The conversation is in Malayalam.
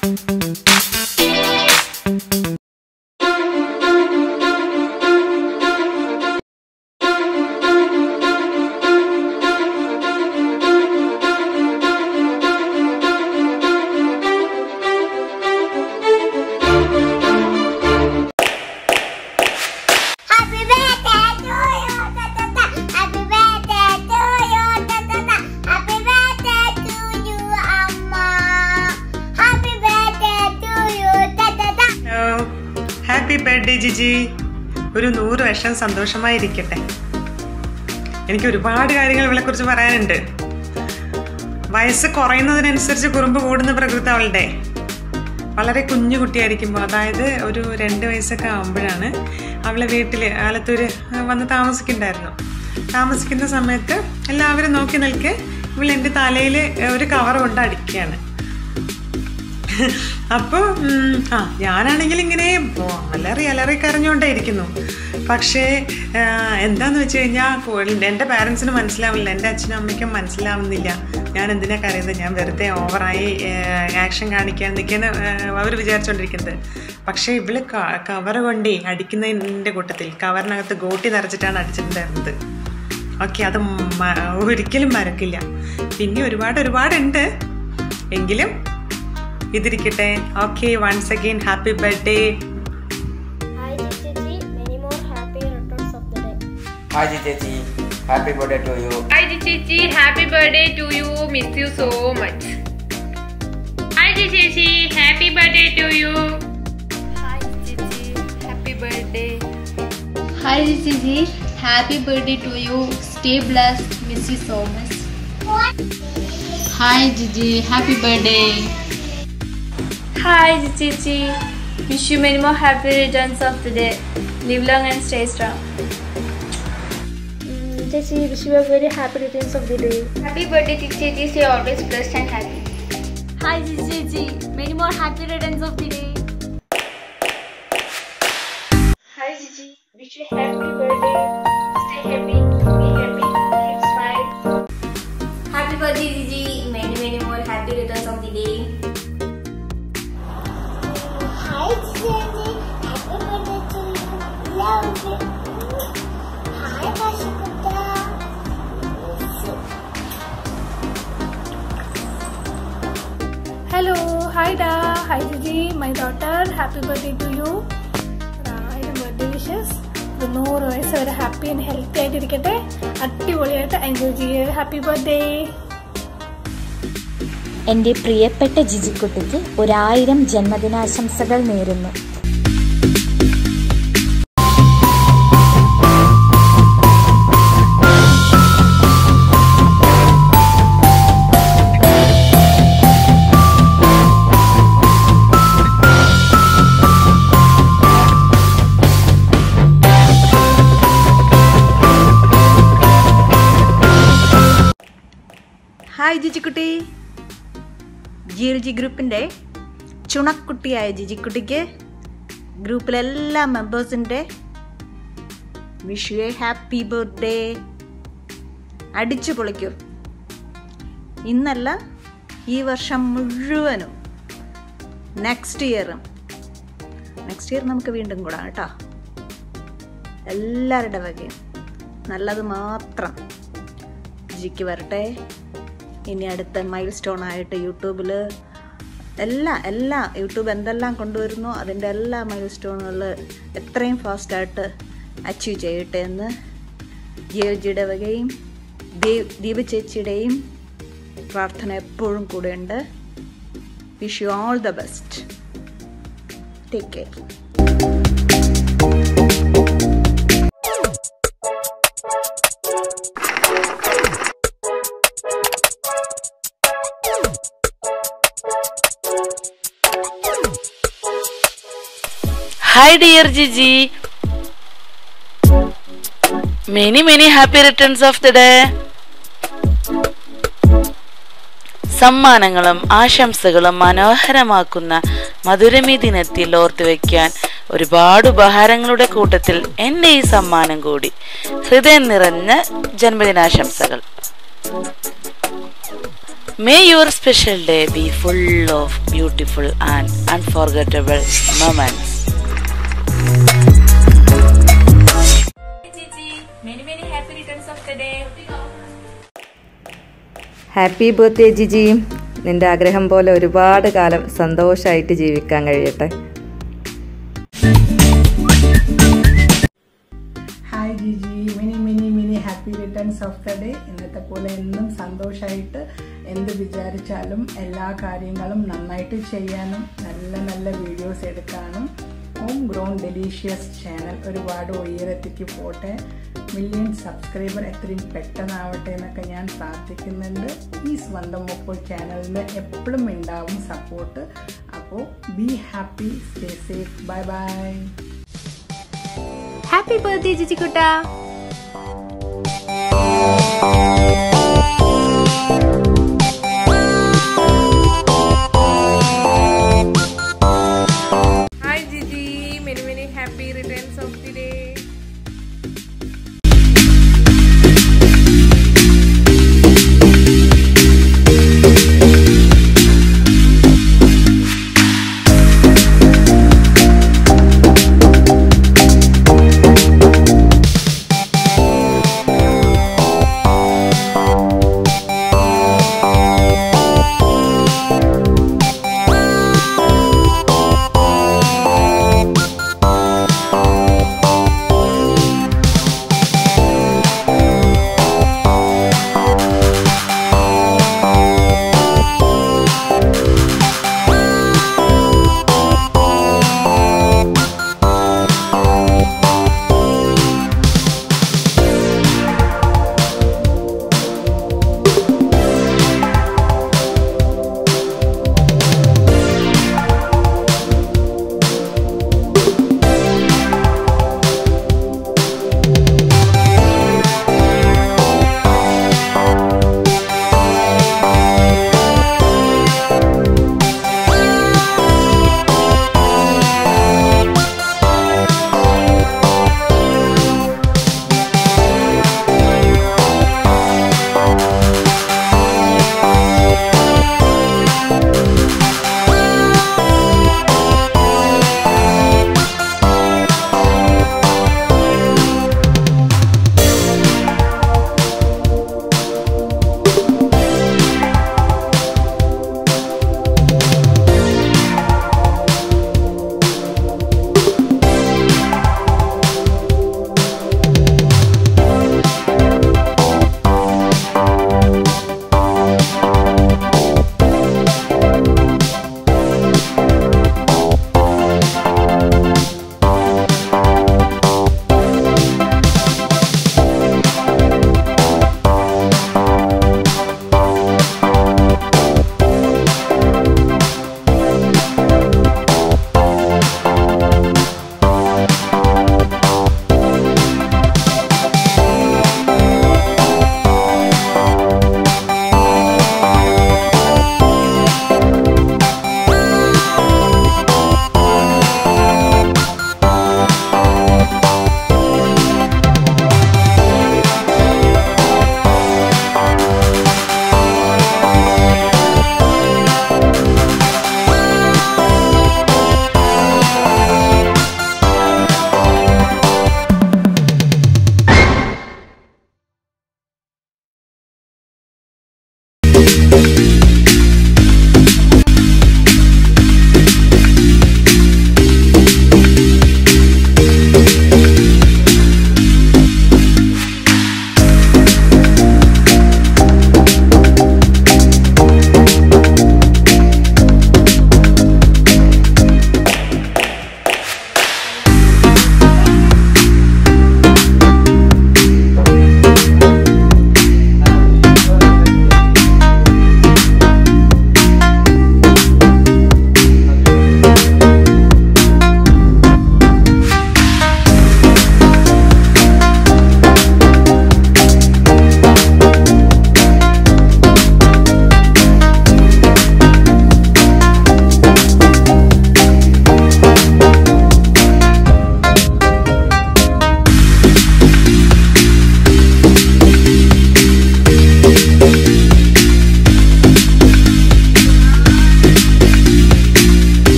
Happy birthday to you, ta ta ta. Happy birthday to you, ta ta ta. Happy birthday to you, Amma. Happy birthday to you, ta ta ta. Happy birthday Jiji ഒരു നൂറ് വർഷം സന്തോഷമായിരിക്കട്ടെ എനിക്ക് ഒരുപാട് കാര്യങ്ങൾ ഇവളെ കുറിച്ച് പറയാനുണ്ട് വയസ്സ് കുറയുന്നതിനനുസരിച്ച് കുറുമ്പ് കൂടുന്ന പ്രകൃതി അവളുടെ വളരെ കുഞ്ഞു കുട്ടിയായിരിക്കുമ്പോൾ അതായത് ഒരു രണ്ട് വയസ്സൊക്കെ ആകുമ്പോഴാണ് അവളെ വീട്ടിൽ ആലത്തൂര് വന്ന് താമസിക്കുന്നുണ്ടായിരുന്നു താമസിക്കുന്ന സമയത്ത് എല്ലാവരും നോക്കി നിൽക്കെ ഇവൾ എൻ്റെ തലയിൽ ഒരു കവർ കൊണ്ട് അടിക്കുകയാണ് അപ്പോൾ ആ ഞാനാണെങ്കിൽ ഇങ്ങനെ പോ- അലറി അലറി കരഞ്ഞുകൊണ്ടേ ഇരിക്കുന്നു പക്ഷേ ആ, എന്താന്ന് വെച്ച് കഴിഞ്ഞാൽ എൻ്റെ പാരൻസിന് മനസ്സിലാവില്ല എൻ്റെ അച്ഛനും അമ്മയ്ക്കും മനസ്സിലാവുന്നില്ല ഞാൻ എന്തിനാ കരയുന്നത് ഞാൻ വെറുതെ ഓവറായി ആക്ഷൻ കാണിക്കാൻ നിൽക്കുന്ന അവർ വിചാരിച്ചുകൊണ്ടിരിക്കുന്നത് പക്ഷേ ഇവള് കവർ കൊണ്ടേ അടിക്കുന്നതിൻ്റെ കൂട്ടത്തിൽ കവറിനകത്ത് ഗോട്ടി നിറച്ചിട്ടാണ് അടിച്ചിട്ടുണ്ടായിരുന്നത് ഓക്കെ അത് മ- ഒരിക്കലും മറക്കില്ല പിന്നെ ഒരുപാട് ഒരുപാടുണ്ട് എങ്കിലും ഇതിരിക്കട്ടെ okay once again happy birthday Hi, Chichi. Many more happy returns of the day. Hi Chichi, happy birthday to you. Hi Chichi, happy birthday to you. Miss you so much. Hi Chichi, happy birthday to you. Hi Chichi, happy birthday. Hi Gigi, happy birthday to you. Stay blessed. Miss you so much. Hi Gigi, happy birthday. Hi Chichi, wish you many more happy returns of the day. Live long and stay strong. Chichi, wish you a very happy returns of the day. Happy birthday Chichi, stay always blessed and happy. Hi Gigi, many more happy returns of the day. Hi Chichi, wish you happy birthday. Stay happy, be happy, keep smile. Happy birthday, Gigi. Many, many more happy returns of the day. Hi, Chichi. Happy birthday to you. Love you. Hi, Vashikutta. Hello hi ഡാ hi Jiji my daughter happy birthday to you ആയിരം ബർത്ത്ഡേ വിഷസ് ഒരു നൂറ് വയസ്സ് വരെ ഹാപ്പി ആൻഡ് ഹെൽത്തി ആയിട്ടിരിക്കട്ടെ അടിപൊളിയായിട്ട് എൻജോയ് ചെയ്യുക ഹാപ്പി ബർത്ത്ഡേ എൻ്റെ പ്രിയപ്പെട്ട ജിജിക്കുട്ടിക്ക് ഒരായിരം ജന്മദിനാശംസകൾ നേരുന്നു hi Jijikutty G L G ഗ്രൂപ്പിൻ്റെ ചുണക്കുട്ടിയായ ജിജിക്കുട്ടിക്ക് ഗ്രൂപ്പിലെ എല്ലാ മെമ്പേഴ്സിൻ്റെ wish you a happy birthday അടിച്ചു പൊളിക്കൂ ഇന്നല്ല ഈ വർഷം മുഴുവനും നെക്സ്റ്റ് ഇയറും നെക്സ്റ്റ് ഇയർ നമുക്ക് വീണ്ടും കൂടാം കേട്ടോ എല്ലാവരുടെ വകയും നല്ലത് മാത്രം ജിക്ക് വരട്ടെ ഇനി അടുത്ത മൈൽ സ്റ്റോൺ ആയിട്ട് യൂട്യൂബിൽ എല്ലാ എല്ലാ യൂട്യൂബ് എന്തെല്ലാം കൊണ്ടുവരുന്നോ അതിൻ്റെ എല്ലാ മൈൽ സ്റ്റോണുകൾ എത്രയും ഫാസ്റ്റായിട്ട് അച്ചീവ് ചെയ്യട്ടെ എന്ന് ജിയോജിയുടെ വകയും ദീപ് ദീപ ചേച്ചിയുടെയും പ്രാർത്ഥന എപ്പോഴും കൂടെയുണ്ട് wish you all the best take care Hi dear Gigi. Many many happy returns of the day. സമ്മാനങ്ങളും ആശംസകളും മനോഹരമാക്കുന്ന മധുരമി ദിനത്തിൽ ഓർത്തു വയ്ക്കാൻ ഒരുപാട് ഉപഹാരങ്ങളുടെ കൂട്ടത്തിൽ എൻ്റെ ഈ സമ്മാനം കൂടി ഹൃദയം നിറഞ്ഞ ജന്മദിനാശംസകൾ May your special day be full of beautiful and unforgettable moments. Many many happy returns of the day. Happy birthday Jiji നിന്റെ ആഗ്രഹം പോലെ ഒരുപാട് കാലം സന്തോഷമായിട്ട് ജീവിക്കാൻ കഴിയട്ടെ hi Jiji many many many happy returns of the day ഇന്നത്തെ പോലെ എന്നും സന്തോഷമായിട്ട് എന്ത് വിചാരിച്ചാലും എല്ലാ കാര്യങ്ങളും നന്നായിട്ട് ചെയ്യാനും നല്ല നല്ല വീഡിയോസ് എടുക്കാനും ഹോം ഗ്രോൺ ഡെലീഷ്യസ് ചാനൽ ഒരുപാട് ഉയരത്തേക്ക് പോട്ടെ മില്യൺ സബ്സ്ക്രൈബർ എത്രയും പെട്ടെന്നാവട്ടെ എന്നൊക്കെ ഞാൻ പ്രാർത്ഥിക്കുന്നുണ്ട് ഈ സ്വന്തം മുപ്പോൾ ചാനലിന് എപ്പോഴും ഉണ്ടാവും സപ്പോർട്ട് അപ്പോൾ be happy stay safe bye bye Happy birthday, Jijikuta!